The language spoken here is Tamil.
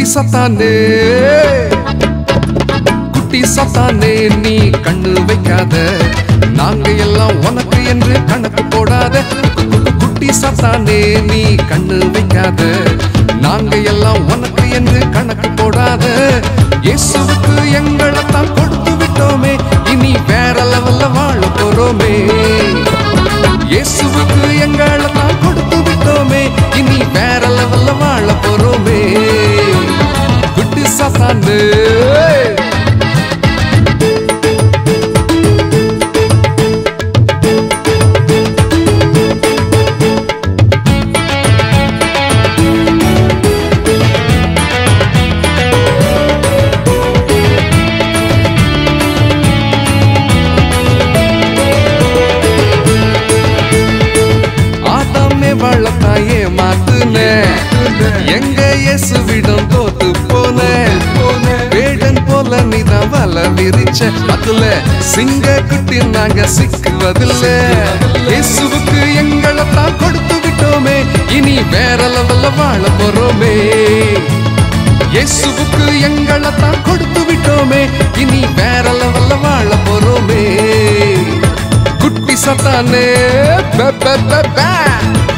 சத்தானே குட்டி சத்தானே நீ கண்ணு வைக்காத நாங்க எல்லாம் உனக்கு என்று கணக்கு போடாத கு- கு- குட்டி சத்தானே நீ கண்ணு வைக்காத நாங்க எல்லாம் உனக்கு என்று கணக்கு போடாத இயேசுவுக்கு எங்களை தான் கொடுத்து விட்டோமே இனி வேற லெவல்ல வாழ போறோமே இயேசுவுக்கு எங்களை தான் கொடுத்து விட்டோமே இனி வேற லெவல்ல வாழ போறோமே குட்டி சத்தானே ஆதாமே வளர்த்தாயே மாத்துன எங்க இயேசுவிடம் தோத்து போன வேடன் போல நீதான் வல விரிச்ச அதுல சிங்க குட்டி நாங்க சிக்குவதில்ல இயேசுவுக்கு எங்களை தான் கொடுத்து விட்டோமே இனி வேற லெவல்ல வாழ போறோமே இயேசுவுக்கு எங்களை தான் கொடுத்து விட்டோமே இனி வேற லெவல்ல வாழ போறோமே குட்டி சத்தானே பே, பே, பே, பே.